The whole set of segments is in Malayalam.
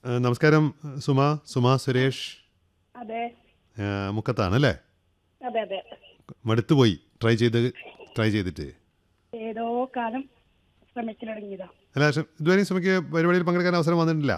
ആ, നമസ്കാരം സുമ സുമ സുരേഷ് അതെ ആ, മുക്കത്താണ് അല്ലേ അതെ അതെ മടുത്തു പോയി ട്രൈ ചെയ്ത് ട്രൈ ചെയ്തിട്ട് ഏതോ കാലം ശ്രമിച്ചു തുടങ്ങിയതാ അല്ല പക്ഷെ ഇതുവരെയും സുമയ്ക്ക് പരിപാടിയിൽ പങ്കെടുക്കാൻ അവസരം വന്നിട്ടില്ല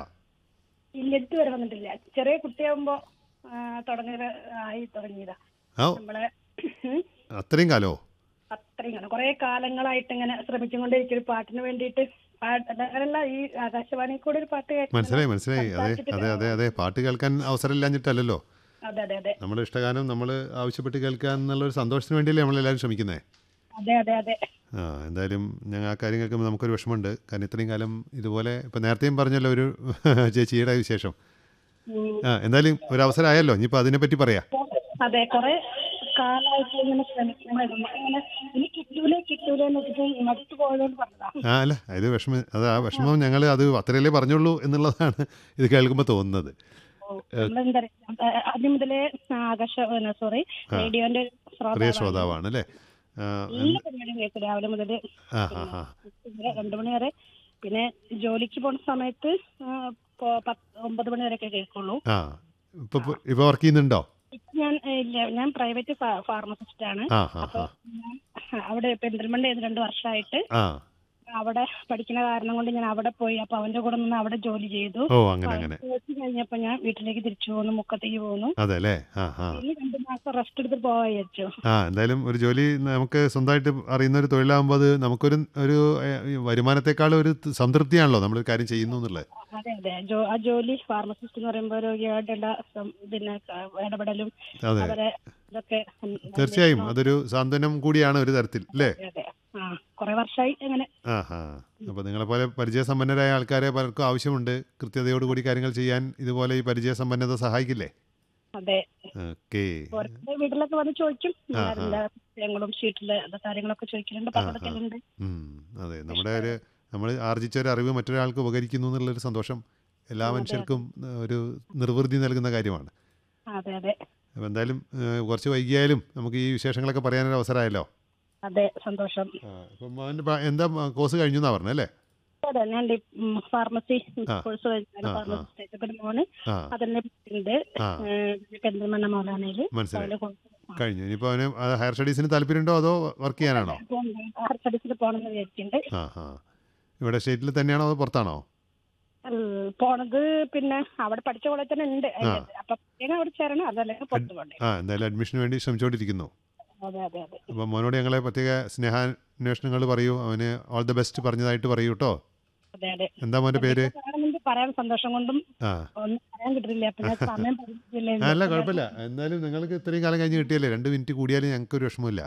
ഇല്ല ഇതുവരെ വന്നിട്ടില്ല ചെറിയ കുട്ടിയാകുമ്പോ ആ, തുടങ്ങിയത് ആയി തുടങ്ങിയതാ ആ നമ്മളെ ഉം, അത്രയും കാലോ അത്രയും കാലം കുറെ കാലങ്ങളായിട്ട് ഇങ്ങനെ ശ്രമിച്ചുകൊണ്ടിരിക്കും ഒരു പാട്ടിന് വേണ്ടിയിട്ട് പാട്ട് അങ്ങനല്ല ഈ ആകാശവാണി കൂടെ ഒരു പാട്ട് കേൾക്കണം. മനസ്സിലായി മനസ്സിലായി അതെ സംസാരിച്ചിട്ട് അതെ അതെ അതെ പാട്ട് കേൾക്കാൻ അവസരം ഇല്ലാഞ്ഞിട്ടല്ലല്ലോ അതെ അതെ അതെ നമ്മുടെ ഇഷ്ടഗാനം നമ്മൾ ആവശ്യപ്പെട്ട് കേൾക്കുക എന്നുള്ള ഒരു സന്തോഷത്തിന് വേണ്ടിയല്ലേ നമ്മളെല്ലാവരും ശ്രമിക്കുന്നത് അതെ അതെ അതെ ആ എന്തായാലും ഞങ്ങൾ ആ കാര്യം കേൾക്കുമ്പോൾ നമുക്കൊരു വിഷമമുണ്ട് കാരണം ഇത്രയും കാലം ഇതുപോലെ ഇപ്പം നേരത്തെയും പറഞ്ഞല്ലോ ഒരു ചേച്ചിയുടെ വിശേഷം ഉം. ആ എന്തായാലും ഒരു അവസരം ആയല്ലോ ഇനിയിപ്പോൾ അതിനെപ്പറ്റി പറയാം അതെ കുറെ കാലമായിട്ട് ഇങ്ങനെ ശ്രമിക്കണമായിരുന്നു ഇങ്ങനെ ഇനി കിട്ടൂലേ കിട്ടൂലേ എന്ന് വെച്ചിട്ട് മടുത്തു പോയതുകൊണ്ട് പറഞ്ഞതാ ആ അല്ല അത് വിഷമം അത് ആ വിഷമം ഞങ്ങൾ അത് അത്രയല്ലേ പറഞ്ഞുള്ളൂ എന്നുള്ളതാണ് ഇത് കേൾക്കുമ്പോൾ തോന്നുന്നത് നമ്മളെന്താ പറയാ ആദ്യം മുതലേ ആകാശ സോറി റേഡിയോന്റെ പ്രിയ ശ്രോതാവാണ്. ശ്രോതാവാണ് അല്ലേ ആ, എല്ലാ പരിപാടിയും കേൾക്കും രാവിലെ മുതൽ ആ ഹാ ഹാ രണ്ടു മണി വരെ പിന്നെ ജോലിക്ക് പോണ സമയത്ത് ആ, പോ- പത്ത് ഒമ്പത് മണി വരെയൊക്കെ കേൾക്കുള്ളൂ ആ ഇപ്പൊ ഇപ്പൊ വർക്ക് ചെയ്യുന്നുണ്ടോ ഇപ്പൊ ഞാൻ ഏ, ഇല്ല ഞാൻ പ്രൈവറ്റ് ഫാർമസിസ്റ്റ് ആണ് ആ ഹാ ഹാ ഞാൻ അവിടെ പെരിന്തൽമണ്ണ രണ്ട് വർഷമായിട്ട് ആ അവിടെ പഠിക്കുന്ന കാരണം കൊണ്ട് ഞാൻ അവിടെ പോയി അപ്പൊ അവന്റെ കൂടെ നിന്ന് അവിടെ ജോലി ചെയ്തു ഓ അങ്ങനെ അങ്ങനെ കോഴ്സ് കഴിഞ്ഞപ്പോ ഞാൻ വീട്ടിലേക്ക് തിരിച്ചു പോന്നു മുക്കത്തേക്ക് പോന്നു അതെ അല്ലേ ആ ആ ഇനി രണ്ടു മാസം റെസ്റ്റ് എടുത്ത് പോവാ വിചാരിച്ചു ആ എന്തായാലും ഒരു ജോലി നമുക്ക് സ്വന്തമായിട്ട് അറിയുന്ന ഒരു തൊഴിലാകുമ്പോൾ അത് നമുക്കൊരു ഒരു ഏ, ഈ വരുമാനത്തെക്കാളും ഒരു ത- സംതൃപ്തിയാണല്ലോ നമ്മളൊരു കാര്യം ചെയ്യുന്നു എന്നുള്ളത് അതെ അതെ ജോ- ആ ജോലി ഫാർമസിസ്റ്റ് എന്ന് പറയുമ്പോൾ രോഗിയായിട്ടുള്ള സം- പിന്നെ ക- ഇടപെടലും അതെ അവരെ ഇതൊക്കെ ഉം, തീർച്ചയായും അതൊരു സാന്ത്വനം കൂടിയാണ് ഒരു തരത്തിൽ അല്ലേ അതെ, അതെ ആ കുറെ വർഷമായി അങ്ങനെ ആ ഹാ അപ്പോൾ നിങ്ങളെപ്പോലെ പരിചയസമ്പന്നരായ ആൾക്കാരെ പലർക്കും ആവശ്യമുണ്ട് കൃത്യതയോടുകൂടി കാര്യങ്ങൾ ചെയ്യാൻ ഇതുപോലെ ഈ പരിചയസമ്പന്നത സഹായിക്കില്ലേ അതെ ഓക്കേ ഓരോരുത്തരുടെ വീട്ടിലൊക്കെ വന്ന് ചോദിക്കും എല്ലാ വിഷയങ്ങളും ഷീറ്റിലെ കാര്യങ്ങളൊക്കെ ചോദിക്കലുണ്ട് പങ്കെടുക്കലുണ്ട് ഉം, അതെ നമ്മുടെ ഒരു നമ്മൾ ആർജിച്ച ഒരു അറിവ് മറ്റൊരാൾക്ക് ഉപകരിക്കുന്നു എന്നുള്ളൊരു സന്തോഷം എല്ലാ മനുഷ്യർക്കും ഏഹ്, ഒരു നിർവൃതി നൽകുന്ന കാര്യമാണ് അതെ അതെ അപ്പോൾ എന്തായാലും ഏഹ്, കുറച്ച് വൈകിയാലും നമുക്ക് ഈ വിശേഷങ്ങളൊക്കെ പറയാനൊരു അവസരമായല്ലോ അതെ സന്തോഷം ആ, അപ്പം മോൻ്റെ പ- എന്താ കോഴ്സ് കഴിഞ്ഞു എന്നാ പറഞ്ഞല്ലേ അതെ ഞാൻ ഫാർമസി ആ. കോഴ്സ് കഴിഞ്ഞാണ് ഫാർമസിസ്റ്റ് ഇപ്പൊ മോന് ആ അതിന്റെ ഉണ്ട് ആ പെരിന്തൽമണ്ണ മൗലാനയില് മനസ്സിലായി അതില് കോഴ്സ് കഴിഞ്ഞു ഇനിയിപ്പോൾ അവന് ആ, ഹയർ സ്റ്റഡീസിന് താല്പര്യമുണ്ടോ അതോ വർക്ക് ചെയ്യാനാണോ ഹയർ സ്റ്റഡീസിൽ പോകണമെന്ന് വിചാരിച്ചിട്ടുണ്ട് ആ ആ ഇവിടെ സ്റ്റേറ്റിൽ തന്നെയാണോ അതോ പുറത്താണോ ഉം, പോണത് പിന്നെ അവിടെ പഠിച്ച കോളേജ് തന്നെ ഉണ്ട് അതിന്റെ അപ്പൊ പ്രത്യേകം അവിടെ ചേരണം അതല്ലെങ്കിൽ പുറത്ത് പോകണ്ടേ ആ എന്തായാലും അഡ്മിഷന് വേണ്ടി ശ്രമിച്ചുകൊണ്ടിരിക്കുന്നു അതെ അതെ അതെ അപ്പോൾ മോനോട് ഞങ്ങളെ പ്രത്യേക സ്നേഹാന്വേഷണങ്ങൾ പറയൂ അവന് ഓൾ ദ ബെസ്റ്റ് പറഞ്ഞതായിട്ട് പറയൂ കേട്ടോ അതെ അതെ എന്താ മോൻ്റെ പേര് കാണുന്നുണ്ട് പറയാൻ സന്തോഷം കൊണ്ടും ആ ഒന്നും പറയാൻ കിട്ടില്ല അപ്പൊ ഞാൻ സമയം പറഞ്ഞില്ലേ ആ, അല്ല കുഴപ്പമില്ല എന്തായാലും നിങ്ങൾക്ക് ഇത്രയും കാലം കഴിഞ്ഞ് കിട്ടിയല്ലേ രണ്ട് മിനിറ്റ് കൂടിയാലും ഞങ്ങൾക്ക് ഒരു വിഷമമില്ല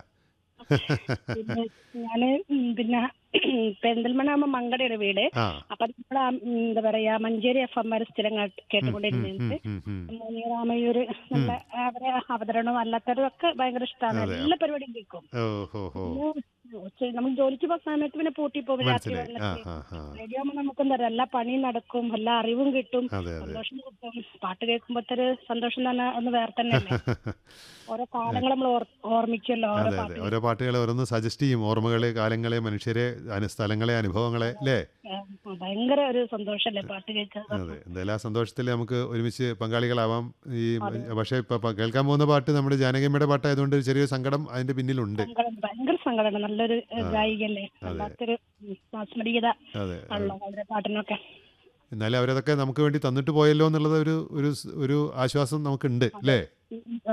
പിന്നെ ഞാന് ഉം, പിന്നെ പെരിന്തൽമണ്ണ ആകുമ്പോ മങ്കടയുടെ വീട് ആ അപ്പൊ നമ്മൾ എന്താ പറയാ മഞ്ചേരി എഫ് എം ആർ സ്ഥിരം കേട്ട്- ഉം, കേട്ടുകൊണ്ടിരുന്നത് ഉം, ഉം. രാമയൂര് നല്ല അവരെ അവതരണവും അല്ലാത്തവരും ഒക്കെ ഭയങ്കര ഇഷ്ടമാണ് എല്ലാ പരിപാടിയും കേൾക്കും ഓ ഹോ ഹോ ഉച്ച നമ്മൾ ജോലിക്ക് പോകുന്ന സമയത്ത് പിന്നെ പൂട്ടി പോകും രാത്രി മനസ്സിലായി ആ വന്നിട്ട് ആ ആ റേഡിയോ ആകുമ്പോൾ നമുക്ക് എന്താ പറയാ എല്ലാ പണിയും നടക്കും എല്ലാ അറിവും കിട്ടും അതെ അതെ സന്തോഷം കിട്ടും പാട്ട് കേൾക്കുമ്പോഴത്തെ ഒരു സന്തോഷം തന്നെ ഒന്ന് വേറെ തന്നെയല്ലേ ഓരോ കാലങ്ങൾ നമ്മൾ ഓർമ്മിച്ചല്ലോ ഓരോ അതെ അതെ പാട്ട് ഓരോ പാട്ടുകൾ ഓരോന്ന് സജസ്റ്റ് ചെയ്യും ഓർമ്മകളെ കാലങ്ങളെ മനുഷ്യരെ അനു- സ്ഥലങ്ങളെ അനുഭവങ്ങളെ അല്ലേ കേൾക്കാൻ ഭയങ്കര ഒരു സന്തോഷല്ലേ പാട്ട് കേൾക്കാൻ അതെ എന്തായാലും ആ സന്തോഷത്തിൽ നമുക്ക് ഒരുമിച്ച് പങ്കാളികളാവാം ഈ പക്ഷേ ഇപ്പൊ കേൾക്കാൻ പോകുന്ന പാട്ട് നമ്മുടെ ജാനകിയമ്മയുടെ പാട്ടായതുകൊണ്ട് ഒരു ചെറിയൊരു സങ്കടം അതിന്റെ പിന്നിലുണ്ട് സങ്കടം ഭയങ്കര സങ്കടമാണ് നല്ലൊരു ഗായികല്ലേ വല്ലാത്തൊരു ഉം, മാസ്മരീയത അതെ ഉള്ള അവരുടെ പാട്ടിനൊക്കെ എന്നാലും അവരതൊക്കെ നമുക്ക് വേണ്ടി തന്നിട്ട് പോയല്ലോ എന്നുള്ളത് ഒരു ഒരു സ്- ഒരു ആശ്വാസം നമുക്കുണ്ട് അല്ലേ ഉം,